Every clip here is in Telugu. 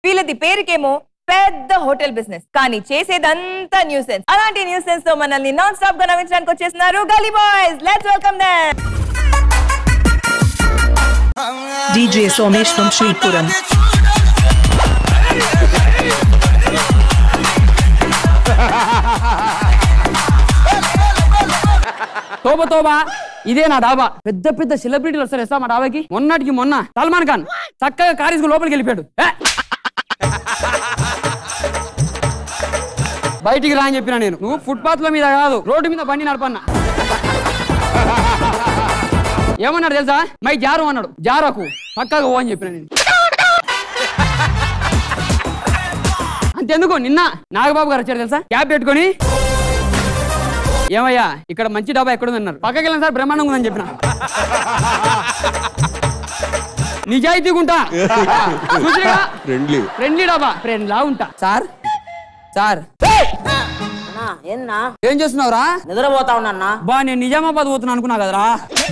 వీళ్ళది పేరుకేమో పెద్ద హోటల్ బిజినెస్ కానీ చేసేదంతా న్యూసెన్స్ అలాంటి న్యూసెన్స్ తో మనల్ని నాన్ స్టాప్ గా నవ్వించడానికి వచ్చేస్తున్నారు gully boys let's welcome them DJ Somesh from Sripuram. తోబ తోబ ఇదే నా డాబా పెద్ద పెద్ద సెలబ్రిటీలు వస్తారు ఎస్తా మా డాబాకి మొన్నటికి మొన్న సల్మాన్ ఖాన్ చక్కగా కారీసుకు లోపలికి వెళ్ళిపోయాడు ఏ! బయటికి రా అని చెప్పినా నేను నువ్వు ఫుట్పాత్ లో మీద కాదు రోడ్డు మీద బండి నడపన్నా ఏమన్నాడు తెలుసా మై జారు అన్నాడు జారకు పక్కగా ఓ అని చెప్పిన నేను అంతెందుకు నిన్న నాగబాబు గారు వచ్చారు తెలుసా క్యాబ్ పెట్టుకొని ఏమయ్యా ఇక్కడ మంచి డాబా ఎక్కడ ఉందన్నారు పక్కకి వెళ్ళిన సార్ బ్రహ్మాండంగా ఉందని చెప్పిన నిజాయితీగా ఉంటా చూసినాగా? ఫ్రెండ్లీ ఫ్రెండ్లీ డాబా ఫ్రెండ్ లా ఉంటా సార్ సార్ అన్నా ఏంనా ఏం చేస్తున్నావురా నిద్రపోతా ఉన్నా బా నేను నిజామాబాద్ పోతున్నా అనుకున్నా కదరా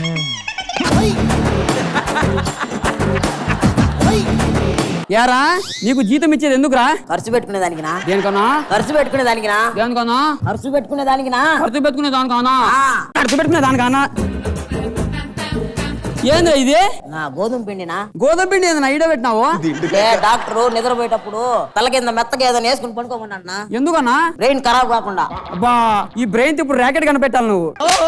యారా నీకు జీతం ఇచ్చేది ఎందుకురా ఖర్చు పెట్టుకునే దానికినా దేనికన్నా ఖర్చు పెట్టుకునే దానికినా దేనికన్నా ఖర్చు పెట్టుకునే దానికినా ఖర్చు పెట్టుకునే దానికన్నా ఆ. ఖర్చు పెట్టుకునే దానికన్నా ఏంద్రా ఇది నా గోధుమ పిండినా గోధుమ పిండి ఏదైనా ఐడియా పెట్టినావు ఏ డాక్టర్ నిద్రపోయేటప్పుడు తల కింద మెత్తగా ఏదైనా వేసుకుని పడుకోమన్నా ఎందుకన్నా బ్రెయిన్ ఖరాబ్ కాకుండా అబ్బా ఈ బ్రెయిన్ ఇప్పుడు ర్యాకెట్ కనిపెట్టాలి నువ్వు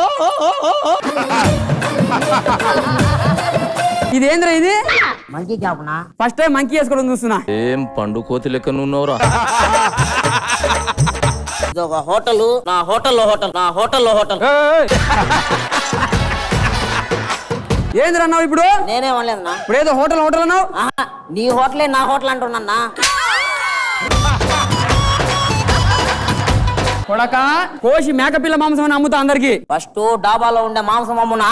ఇదేంద్రా ఇది మంకీ క్యాప్నా ఫస్ట్ టైం మంకీ వేసుకోవడం చూస్తున్నా ఏం పండు కోతి లెక్క నున్నావురా ఇది ఒక హోటల్ నా హోటల్లో హోటల్ నా హోటల్లో హోటల్ ఏయ్! ఏంద్రా అన్నావు ఇప్పుడు నేనే అనలేదన్నా ఇప్పుడు ఏదో హోటల్ హోటల్ అన్నావు ఆహా, నీ హోటలే నా హోటల్ అంటున్నా కొడక కోసి మేకపిల్ల మాంసం అని అమ్ముతా అందరికి ఫస్ట్ డాబాలో ఉండే మాంసం అమ్మునా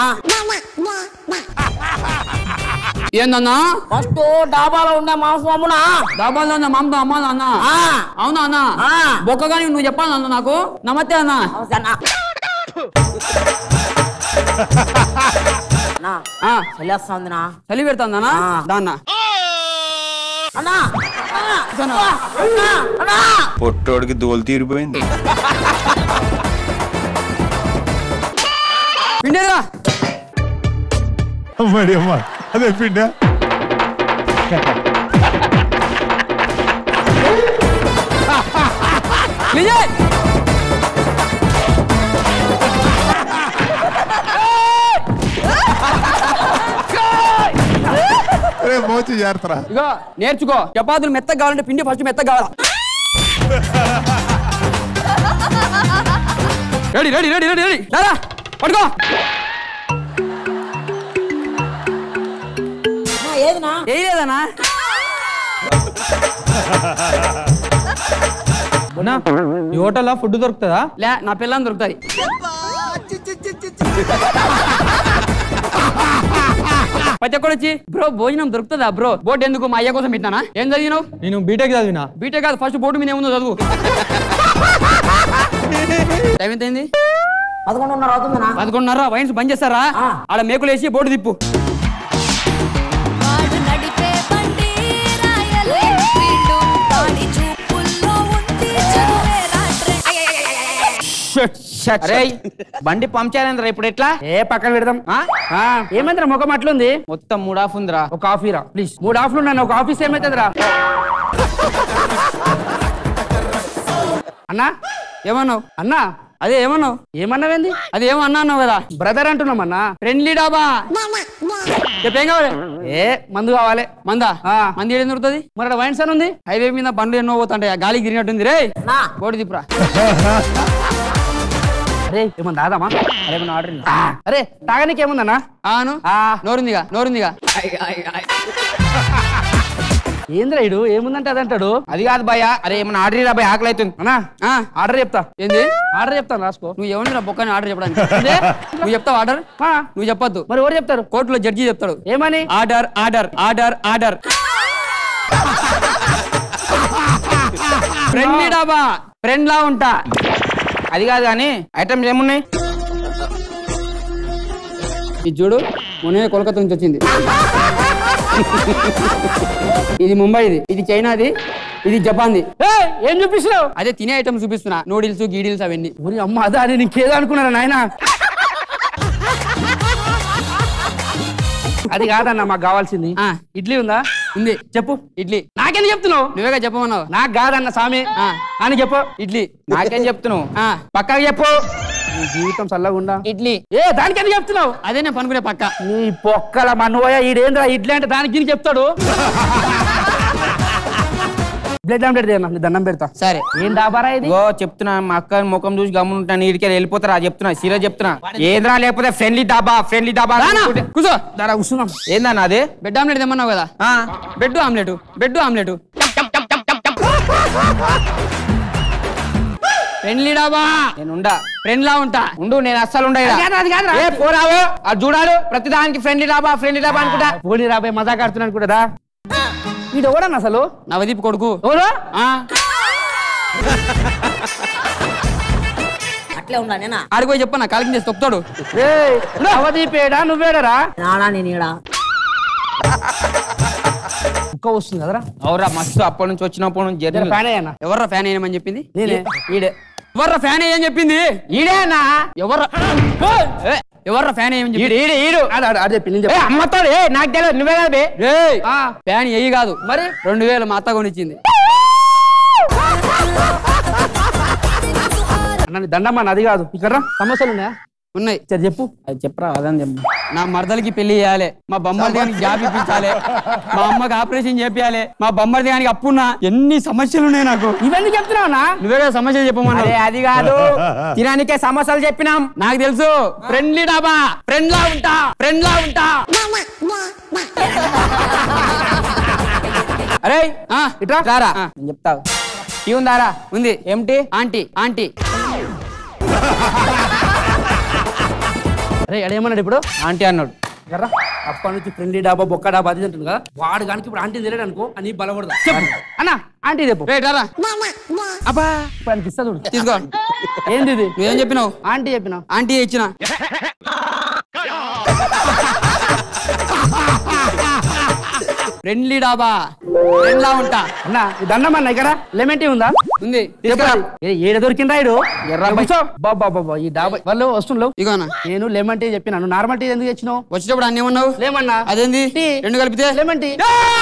ఏందన్నా ఫస్ట్ డాబాలో ఉండే మాంసం అమ్మునా డాబాలో ఉన్న మాంసం అమ్మాలి అన్న ఆ, అవునా అన్న ఆ. బొక్కగాని నువ్వు చెప్పాలి అన్న నాకు నమస్తే అన్న అవసరనా? అన్నా ఆ, చలేస్తుందినా చలి పెడుతుందన్నా ఆ. దాన్న అన్నా అన్నా, అన్నా, అన్నా. పొట్టోడికి దోలు తీరిపోయింది పిండేదిరా అమ్మాడి అమ్మ అదే పిండ విజయ్ రే మోచి జాగ్రత్తరా ఇగో నేర్చుకో చపాతీలు మెత్తగా కావాలంటే పిండి ఫస్ట్ మెత్తగా కావాలా ready ready ready ready ready రారా పడుకో అన్నా, ఏదినా ఏం లేదన్నా ఈ హోటల్లో ఫుడ్ దొరుకుతుందా లే నా పిల్లని దొరుకుతుంది ప్రతి ఒక్కడు వచ్చి బ్రో భోజనం దొరుకుతుందా బ్రో బోర్డు ఎందుకు మా అయ్య కోసం పెట్టినానా ఏం చదివినావు నేను బీటెక్ చదివినా బీటే కాదు ఫస్ట్ బోర్డు మీద ఏముందో చదువు టైం ఎంత అయింది పదకొండున్నర అవుతుందనా పదకొండున్నర వైన్స్ బంద్ చేస్తారా ఆ. ఆడ మేకులు వేసి బోర్డు తిప్పు వాడు నడిపే బండి రాయల్ ఎన్ఫీల్డ్ వాడి చూపుల్లో ఉంది చదువే రాట్రే అరే బండి పంక్చర్ అయిందిరా ఇప్పుడు ఎట్లా ఏ పక్కన పెడదాం ఏమైందిరా ముఖం అట్లుంది మొత్తం మూడు ఆఫ్ ఉందిరా ఒక కాఫీ రా ప్లీజ్ మూడు ఆఫ్లు ఉన్నాను ఒక ఆఫీస్ ఏమైతుందిరా అన్నా ఏమన్నావు అన్నా అదే ఏమన్నావు ఏమన్నావేంది అది ఏమో అన్నా అన్నావు కదా బ్రదర్ అంటున్నాం అన్నా ఫ్రెండ్లీ డాబా చెప్పేం కావాలి ఏ మందు కావాలి మందా మంది ఏడు దొరుకుతుంది మరి అక్కడ వైన్స్ అని ఉంది హైవే మీద బండ్లు ఎన్నో పోతుంటాయి గాలి గిరినట్టుంది రే నా బోడి దిప్పురా అరే ఏమన్నా దాదామా అరే ఏమన్నా ఆర్డర్ ఉందా? అరే తాగనీకి ఏముందన్నా ఆను నోరుందిగా నోరుందిగా ఏంద్రా ఇడు ఏముందంటే అది అంటాడు అది కాదు భయ అరే ఏమన్నా ఆర్డర్ రా భయ ఆకలి అవుతుంది అన్నా ఆ, ఆర్డర్ చెప్తా ఏంది ఆర్డర్ చెప్తాను రాసుకో నువ్వు ఎవరిని బొక్కని ఆర్డర్ చెప్పడానికి ఏంది? నువ్వు చెప్తావు ఆర్డర్ నువ్వు చెప్పొద్దు మరి ఎవరు చెప్తారు కోర్టులో జడ్జి చెప్తాడు ఏమని order order order order friendly dhaba friend లా ఉంటా అది కాదు కానీ ఐటమ్స్ ఏమున్నాయి ఇది చూడు మొన్నే కోల్కతా నుంచి వచ్చింది ఇది ముంబైది ఇది చైనాది ఇది జపాన్ది ఏయ్, ఏం చూపిస్తున్నావు అదే తినే ఐటమ్ చూపిస్తున్నా నూడిల్స్ గీడిల్స్ అవన్నీ ఊరి అమ్మ అదా నేను ఇంకేదో అనుకున్నాను నాయన అది కాదన్న మాకు కావాల్సింది ఇడ్లీ ఉందా ఉంది చెప్పు ఇడ్లీ నాకేం చెప్తున్నావు నువ్వేగా చెప్పమన్నావు నాకు కాదన్న స్వామి అని చెప్పు ఇడ్లీ నాకేం చెప్తున్నావు ఆ, పక్కకి చెప్పు నీ జీవితం చల్లగుండా ఇడ్లీ ఏ దానికి ఎందుకు చెప్తున్నావు అదే నేను పనుకునే పక్క నీ పొక్కల మన్నుపోయా ఈడేంద్రా ఇడ్లీ అంటే దానికి దీనికి చెప్తాడు బ్లడ్ ఆమ్లెట్ చేయన్నా నీ దండం పెడతా సరే ఏం డాబారా ఇది ఇగో చెప్తున్నా మా అక్క ముఖం చూసి గమ్ముంటాను ఇడికి వెళ్ళిపోతారా చెప్తున్నా సీరియస్ చెప్తున్నా ఏంద్రా లేకపోతే ఫ్రెండ్లీ దాబా ఫ్రెండ్లీ దాబా అనుకుంటే- కూర్చో దారా కూర్చున్నాం ఏందన్నా అది బెడ్ ఆమ్లెట్ తెమ్మన్నావు కదా ఆ, bread omelette bread omelette friendly dhaba నేను ఉండా ఫ్రెండ్ లా ఉంటా ఉండు నేను అస్సలు ఉండా ఈడ. అది కాదురా, అది కాదురా. ఏ పోరావు అది చూడాలి ప్రతి దానికి ఫ్రెండ్లీ దాబా ఫ్రెండ్లీ దాబా అనుకుంటా పోనీ రాబోయే మజాక్ ఆడుతున్నాను కూడా రా వీడు ఎవడన్నా అసలు నవదీప్ కొడుకు ఎవరు అట్లే ఉండా నేనా ఆడిపోయి చెప్పన్నా కాలికి చేసి తొక్కుతాడు నవదీప్ ఏడా నువ్వేడరా నానా నేను ఈడ కుక్క వస్తుంది కదరా అవురా మస్తు అప్పటి నుంచి వచ్చినప్పటి నుంచి జర్నీ ఫ్యాన్ అయ్యా ఎవర్రా ఫ్యాన్ అయ్యమని చెప్పింది నేనే ఈడే ఎవర్రా ఫ్యాన్ అయ్యని చెప్పింది ఈడేనా ఎవర్రా ఏ, ఎవర్రా ఫ్యాన్ అయ్యమని ఈడు చెప్పింది ఈడు ఈడు చెప్పింది ఏ అమ్మతాడు ఏ నాకు తెలియదు నువ్వే కదా బే రేయ్, ఫ్యాన్ ఎయ్యి కాదు మరి రెండు వేలు మా అత్త కొనిచ్చింది అన్న దండమ్మా నాది కాదు ఇక్కడ సమస్యలు ఉన్నాయా ఉన్నాయి సరే చెప్పు అది చెప్పరా అదని చెప్పు నా మరదలకి పెళ్లి చేయాలి మా బొమ్మడి దానికి జాబ్ ఇప్పించాలి మా అమ్మకి ఆపరేషన్ చేపియాలి మా బొమ్మడి దానికి అప్పున్నా ఎన్ని సమస్యలు ఉన్నాయి నాకు ఇవన్నీ చెప్తున్నావునా నువ్వే కదా సమస్యలు చెప్పమన్నా అరే అది కాదు తినడానికే సమస్యలు చెప్పినాం నాకు తెలుసు ఫ్రెండ్లీ డాబా ఫ్రెండ్ లా ఉంటా ఫ్రెండ్ లా ఉంటా అరే ఆ, ఇట్రా రారా ఆ. నేను చెప్తా ఈ ఉందారా ఉంది ఏమిటి ఆంటీ ఆంటీ అరే ఎడేమన్నాడు ఇప్పుడు ఆంటీ అన్నాడు ఎర్రా అప్పటి నుంచి ఫ్రెండ్లీ డాబా బొక్క డాబా అది అంటుంది కదా వాడు కానీ ఇప్పుడు ఆంటీ తెలియడు అనుకో అని బలపడదా చెప్పు అన్న ఆంటీ చెప్పు అబ్బా ఇప్పుడు ఆయనకి ఇస్తా చూడు తీసుకో ఏంది ఇది నువ్వేం చెప్పినావు ఆంటీ చెప్పినావు ఆంటీ ఇచ్చిన ఫ్రెండ్లీ డాబా ఫ్రెండ్లా ఉంటా అన్న ఈ దండం అన్న ఇక్కడ లెమన్ టీ ఉందా ఉంది ఏడ దొరికిందా ఇడు ఎర్ర బాబా బాబా ఈ డాబా వాళ్ళు వస్తుండవు ఇగోనా నేను లెమన్ టీ చెప్పినాను నార్మల్ టీ ఎందుకు తెచ్చినావు వచ్చేటప్పుడు అన్ని ఏమన్నావు లేమన్నా అదేంది రెండు కలిపితే లెమన్ టీ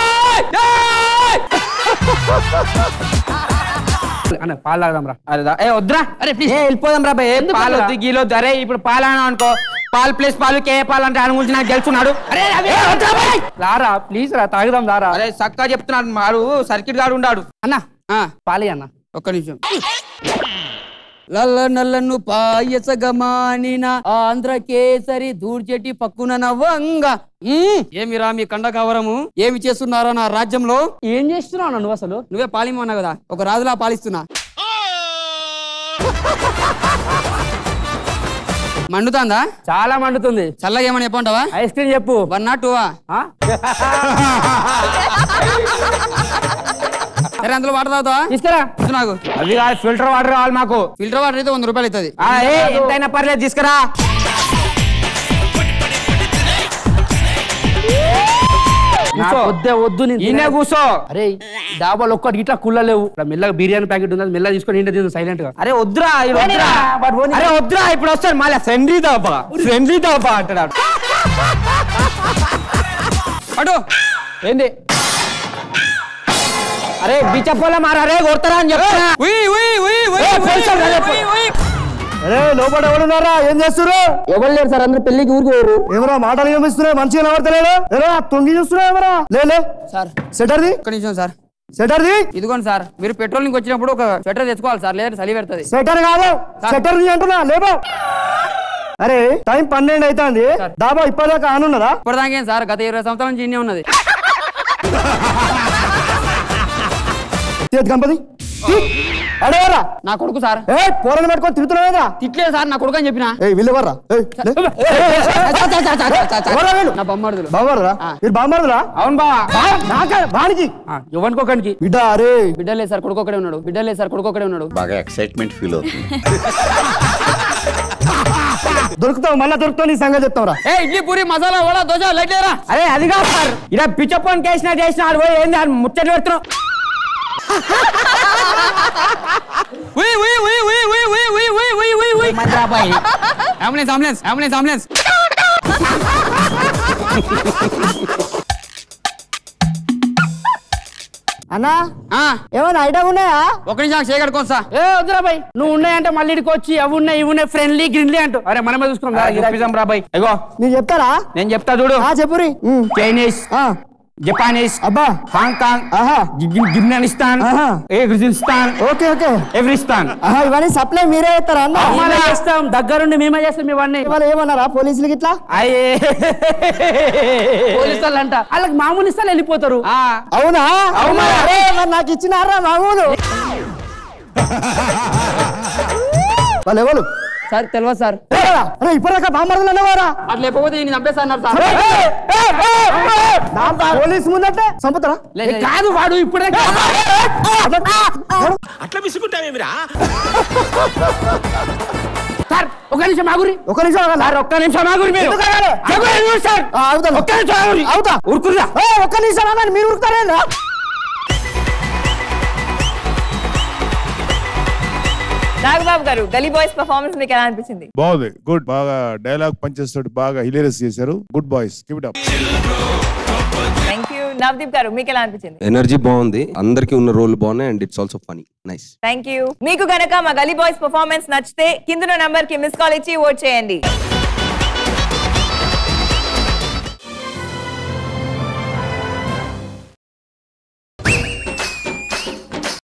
అన్న పాలు తాగదాం రా అరే దా- ఏ వద్దురా అరే ఏ ప్లీజ్ వెళ్ళిపోదాం రా బే ఎందుకు పాలు వద్దురా? వద్దు గీలో వద్దు. అరే ఇప్పుడు పాలు అన్నావు అనుకో పాలు ప్లస్ పాలు కే పాలు అంటే ఆయన గురించి నాకు తెలుసున్నాడు అరే ఏ వద్దురా బే. రారా ప్లీజ్ రా తాగుదాం రారా అరే చక్కగా చెప్తున్నాడు మాడు సర్కిట్ గాడు ఉన్నాడు అన్న పాలి అన్న ఒక్క నిమిషం లల్ల నల్లను పాయసగమానిన ఆంధ్ర కేసరి దూర్చెటి పక్కున నవ్వంగ ఏమిరా మీ కండ కవరము ఏమి చేస్తున్నారా నా రాజ్యంలో ఏం చేస్తున్నావు నువ్వు అసలు నువ్వే పాలిమన్నావు కదా ఒక రాజులా పాలిస్తున్నా మండుతాందా చాలా మండుతుంది చల్లగా ఏమని చెప్పంటావా ఐస్ క్రీమ్ చెప్పు వన్ నాట్ టూవా సరే అందులో వాటర్ తాగుతావా తీసుకురా నాకు అది కాదు ఫిల్టర్ వాటర్ కావాలి మాకు ఫిల్టర్ వాటర్ అయితే వంద రూపాయలు అవుతుంది ఆ, ఏ ఎంతైనా పర్లేదు తీసుకురా నాకు వద్దే వద్దు ఈయనే కూర్చో అరే డాబాలు ఒక్కటి ఇట్లా కుళ్ళలేవు ఇట్లా మెల్లగా బిర్యానీ ప్యాకెట్ ఉంది అది మెల్లగా తీసుకొని ఇంటి తిందు సైలెంట్ గా అరే వద్దురా ఇది వద్దురా అరే వద్దురా ఇప్పుడు వస్తాడు మళ్ళీ ఫ్రెండ్లీ దాబా ఫ్రెండ్లీ దాబా అంటాడు అటు ఏంది అరే బిచ్చపోల మారా రే కొడతారా అని చెప్తున్నా ఉయ్, ఉయ్, ఉయ్, ఉయ్, ఏ, ఉయ్, పోలీసులు ఉయ్, రా, ఉయ్, ఉయ్. అరే లోపల ఎవరున్నారా ఏం చేస్తున్నారు ఎవరు లేరు సార్ అందరూ పెళ్లికి ఊరికి పోరు ఏమరా మాటలు ఏమిస్తున్నాయి మంచిగా నవ్వుతలేడు ఏరా తొంగి చూస్తున్నావు ఏమరా లే సార్ సెటర్ది ఒక్క నిమిషం సార్ సెటర్ది ఇదిగోండి సార్ మీరు పెట్రోలింగ్ వచ్చినప్పుడు ఒక స్వెటర్ తెచ్చుకోవాలి సార్ లేదంటే చలి పెడుతుంది సెటర్ కాదు సెటర్ అంటున్నా లేబో అరే టైం పన్నెండు అవుతుంది డాబా ఇప్పటిదాకా ఆనున్నదా ఇప్పటిదాకా ఏం సార్ గత ఇరవై సంవత్సరాల నుంచి ఇన్నే ఉన్నది తీయదు గణపతి అడేవరా నా కొడుకు సార్ ఏ పోరని పట్టుకొని తిరుగుతున్నావేదా తిట్లేదు సార్ నా కొడుకు అని చెప్పిన ఏ వీళ్ళెవర్రా నా బొమ్మడుదులు బావరా మీరు బామ్మరుదురా అవును బావా నాక బానికి ఇవ్వనుకోకండి బిడ్డ అరే బిడ్డ లేదు సార్ కొడుకు ఒకడే ఉన్నాడు బిడ్డ లేదు సార్ కొడుకు ఒకడే ఉన్నాడు బాగా ఎక్సైట్మెంట్ ఫీల్ అవుతుంది దొరుకుతావు మళ్ళా దొరుకుతావు నీ సంగతి చెప్తావురా ఏ ఇడ్లీ పూరి మసాలా వడ దోశ లైట్ లేరా అరే అది కాదు సార్ ఇలా పిచ్చప్పని కేసిన చేసిన ఆడు పోయి ఏంది ఆడు ముచ్చట్లు పెడుతున్నావు ఉయ్ ఉయ్ ఉయ్ ఉయ్ ఉయ్ ఉయ్ ఉయ్ ఉయ్ ఉయ్ ఉయ్ ఉయ్ మంత్రాబాయి అంబులెన్స్ అంబులెన్స్ అంబులెన్స్ అంబులెన్స్ అన్నా ఆ, ఏమైనా ఐటమ్ ఉన్నాయా ఒక నిమిషం చేయగడుకో వస్తా ఏ వద్దురా బాయ్ నువ్వు ఉన్నాయంటే మళ్ళీ ఇడికి వచ్చి అవి ఉన్నాయి ఇవి ఉన్నాయి ఫ్రెండ్లీ గ్రిన్లీ అంటూ అరే మనమే చూసుకున్నాం రా, గిరాకీ. చూపిస్తాం రాబాయ్ అగో నేను చెప్తారా నేను చెప్తా చూడు ఆ చెప్పురి ఉమ్. చైనీస్ ఆ, జపానీస్ అబ్బా హాంకాంగ్ ఆహా గిర్నానిస్తాన్ ఆహా. ఎగ్జిస్తాన్ ఓకే ఓకే ఎవ్రిస్తాన్ ఆహా ఇవన్నీ సప్లై మీరే చేస్తారా అన్న మేమే చేస్తాం దగ్గరుండి మేమే చేస్తాం ఇవన్నీ ఇవాళ ఏమన్నారా పోలీసులకి ఇట్లా అయ్యే పోలీసు వాళ్ళు అంట వాళ్ళకి మామూలు ఇస్తారు వెళ్ళిపోతారు ఆ, అవునా అవునా అరే మరి నాకు ఇచ్చినారా మామూలు వాళ్ళు ఎవరు సార్ తెలియదు సార్ అరే ఇప్పటిదాకా బామ్మర్దులు అన్నవారా అట్లా లేకపోతే నేను చంపేస్తాను సార్ పోలీసు ముందంటే చంపుతారా ఏ, కాదు వాడు ఇప్పుడే సార్ ఒక నిమిషం ఆగురి ఒక నిమిషం ఆగాలా? సార్ ఒక్క నిమిషం ఆగురి మీరు ఎందుకు ఆగాలి? ఆగు, ఆగు, సార్ ఆ, ఆగుతాను. ఒక్క నిమిషం ఆగురి అవుతా ఊరుకుర్రా ఏ, ఒక్క నిమిషం ఆగండి మీరు ఉరుకుతారేంద్రా నాగబాబు గారు గలీ బాయ్స్ పర్ఫార్మెన్స్ మీకు ఎలా అనిపించింది బాగుంది గుడ్ బాగా డైలాగ్ పంచెస్ తోటి బాగా హిలేరియస్ చేశారు good boys give it up thank you Navdeep గారు మీకు ఎలా అనిపించింది ఎనర్జీ బాగుంది అందరికి ఉన్న రోల్ బాగున్నాయి and it's also funny nice thank you మీకు గనక మా గలీ బాయ్స్ పర్ఫార్మెన్స్ నచ్చితే కింద నంబర్ కి మిస్ కాల్ ఇచ్చి ఓట్ చేయండి